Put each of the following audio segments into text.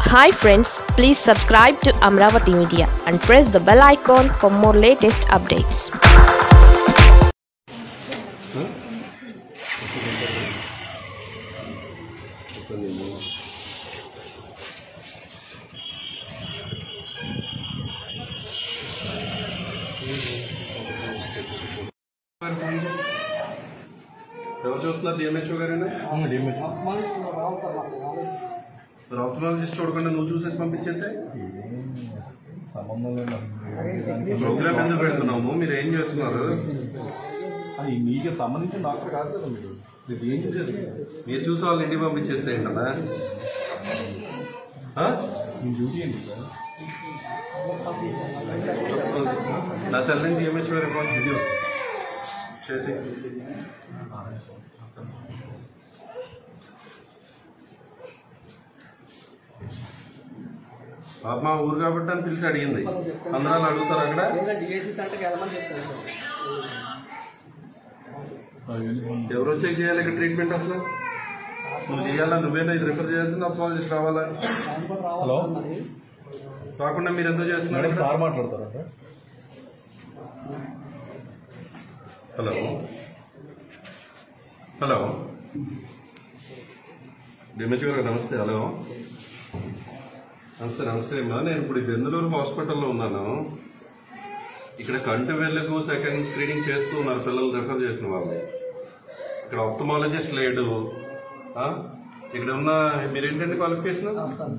Hi friends please subscribe to Amaravati media and press the bell icon for more latest updates ఎవరు చూస్తున్నారు DMHO గారేనా మరి ophthalmologist చూడకుండా నువ్వు చూసేసి పంపించేస్తే సంబంధం లేదు ప్రోగ్రామ్ ఎందుకు పెడుతున్నాము మీరు ఏం చేస్తున్నారు అది మీకు సంబంధించిన డాక్టర్ కాదు కదా మీరు ఇది ఏం చేసేది మీరు చూసి వాళ్ళు ఇంటికి పంపించేస్తే ఏంటన్నా ఆ? మీ డ్యూటీ ఏంటి సార్ నా సెల్ నుంచి డిఎంహెచ్ఓ గారు ఫోన్ వీడియో చేసి పాప మా ఊరు కాబట్టి అని పిలిచి అడిగింది అందరూ అలా అడుగుతారు అక్కడ డిఎస్సి సెంటర్కి వెళ్ళమని చెప్తాను సార్ ఎవరు వచ్చి చేయాలి ఇక్కడ ట్రీట్మెంట్ అసలు నువ్వు చేయాలా నువ్వేనా ఇది రిఫర్ చేయాల్సింది అపాలజిస్ట్ రావాలా హలో కాకుండా మీరు ఎందుకు చేస్తున్నారు మేడం ఇక్కడ? సార్ మాట్లాడతారా హలో హలో డిమెచ్ గారు నమస్తే హలో నమస్తే నమస్తే అమ్మా నేను ఇప్పుడు దెందులూరు హాస్పిటల్లో ఉన్నాను ఇక్కడ కంటి వెలుగు సెకండ్ స్క్రీనింగ్ చేస్తూ ఉన్నారు పిల్లలు రెఫర్ చేసిన వాళ్ళు ఇక్కడ ఆప్థమాలజిస్ట్ లేడు ఆ? ఇక్కడ ఉన్న మీరేంటండి క్వాలిఫికేషన్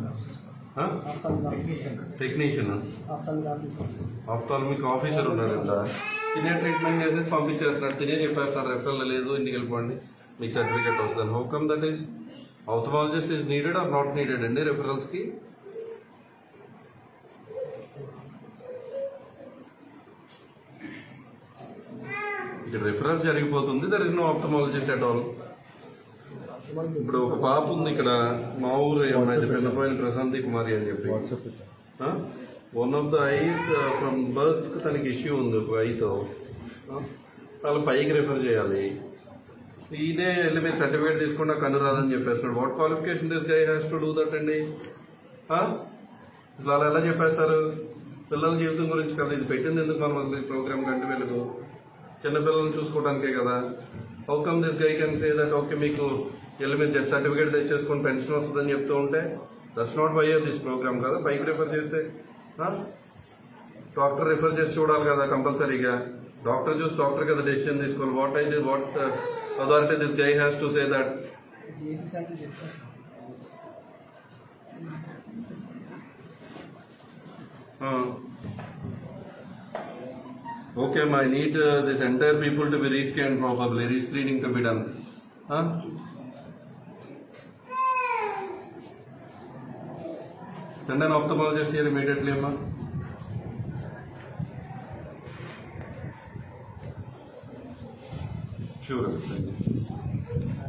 టెక్నీషియన్ ఆఫ్థాల్మిక్ ఆఫీసర్ ఉన్నాడు కదా తినే ట్రీట్మెంట్ చేసేసి పంపించేస్తున్నారు తినే చెప్పారు సార్ రెఫరల్ లేదు ఇంటికి వెళ్ళిపోండి మీకు సర్టిఫికేట్ వస్తుంది how come that is ophthalmologist is needed or not needed అండి రెఫరల్స్ కి ఇక్కడ రిఫరల్స్ జరిగిపోతుంది there is no ophthalmologist at all ఇప్పుడు ఒక పాప ఉంది ఇక్కడ మా ఊరు ఏమైనా పెద్దపోయిన ప్రశాంతి కుమారి అని చెప్పి one of the eyes from birth తనకి ఇష్యూ ఉంది ఒక ఐతో వాళ్ళ పైకి రిఫర్ చేయాలి ఇదే వెళ్ళి మీరు సర్టిఫికేట్ తీసుకున్నా కన్ను రాదని చెప్పేస్తున్నాడు what qualification this guy has to do that అండి ఆ? అసలు అలా ఎలా చెప్పేస్తారు పిల్లల జీవితం గురించి కదా ఇది పెట్టింది ఎందుకు మనం అసలు ప్రోగ్రామ్ కంటే వెలుగు చిన్నపిల్లల్ని చూసుకోవడానికే కదా how come this guy can say that okay మీకు వెళ్ళి మీరు జస్ట్ సర్టిఫికేట్ తెచ్చేసుకొని పెన్షన్ వస్తుందని చెప్తూ ఉంటే that's not why this program కదా పైకి రిఫర్ చేస్తే డాక్టర్ రిఫర్ చేసి చూడాలి కదా కంపల్సరీగా డాక్టర్ చూసి డాక్టర్ కదా డెసిషన్ తీసుకోవాలి వాట్ అయితే what authority this guy has to say that DSC centre చెప్తాను Okay, I need uh, this entire people to be rescanned probably, rescreening to be done. Huh? Send an ophthalmologist here immediately, Amma. Sure, thank you.